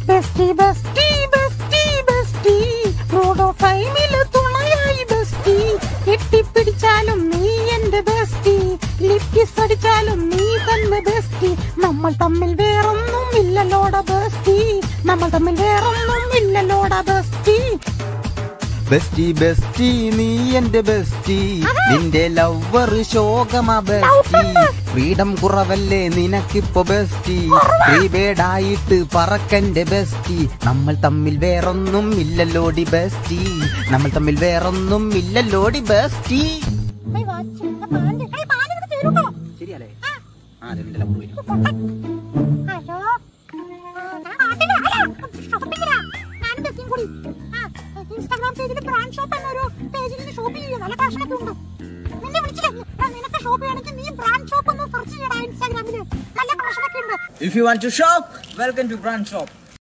Bestie bestie bestie bestie റോഡോ ടൈമില് തുണയായി ബെസ്റ്റി കെട്ടിപ്പിടിച്ചാലും നീ എന്റെ ബെസ്റ്റി ലിപ്റ്റിസ് അടിച്ചാലും നീ തന്നെ ബെസ്റ്റി നമ്മൾ തമ്മിൽ വേറൊന്നും ഇല്ലല്ലോട ബെസ്റ്റി നമ്മൾ തമ്മിൽ വേറൊന്നും ഇല്ലല്ലോട ബെസ്റ്റി ബെസ്റ്റി ബെസ്റ്റി നീ എന്റെ ബെസ്റ്റി നിന്റെ ലവർ ശോകമാ ബെസ്റ്റി ഫ്രീഡം കുറവല്ലേ നിനക്കിപ്പോ ബെസ്റ്റി പ്രീപേഡായിട്ട് പറക്കന്റെ ബെസ്റ്റി നമ്മൾ തമ്മിൽ വേറൊന്നും ഇല്ലല്ലോടി ബെസ്റ്റി നമ്മൾ തമ്മിൽ വേറൊന്നും ഇല്ലല്ലോടി ബെസ്റ്റി ശരിയല്ലേ ആ അതെല്ലാം ഹലോ ഞാൻ നാട്ടില് അല്ല ഷോപ്പിങ്ങിലാ ഞാനും ബെസ്റ്റിയും കൂടി ആ ഇൻസ്റ്റാഗ്രാം പേജിൽ ബ്രാൻഡ് ഷോപ്പ് എന്നൊരു പേജിൽ നിന്ന് ഷോപ്പ് ചെയ്യുക നല്ല ഫാഷനൊക്കെ ഉണ്ട് നിന്നെ വിളിച്ചില്ല എടാ, നിനക്ക് ഷോപ്പ് ചെയ്യണമെങ്കിൽ നീ ബ്രാൻഡ് ഷോപ്പ് ഒന്ന് സെർച്ച് ചെയ്യടാ ഇൻസ്റ്റാഗ്രാമില് നല്ല ഫാഷനൊക്കെ ഉണ്ട് If you want to shop, welcome to Brand Shop.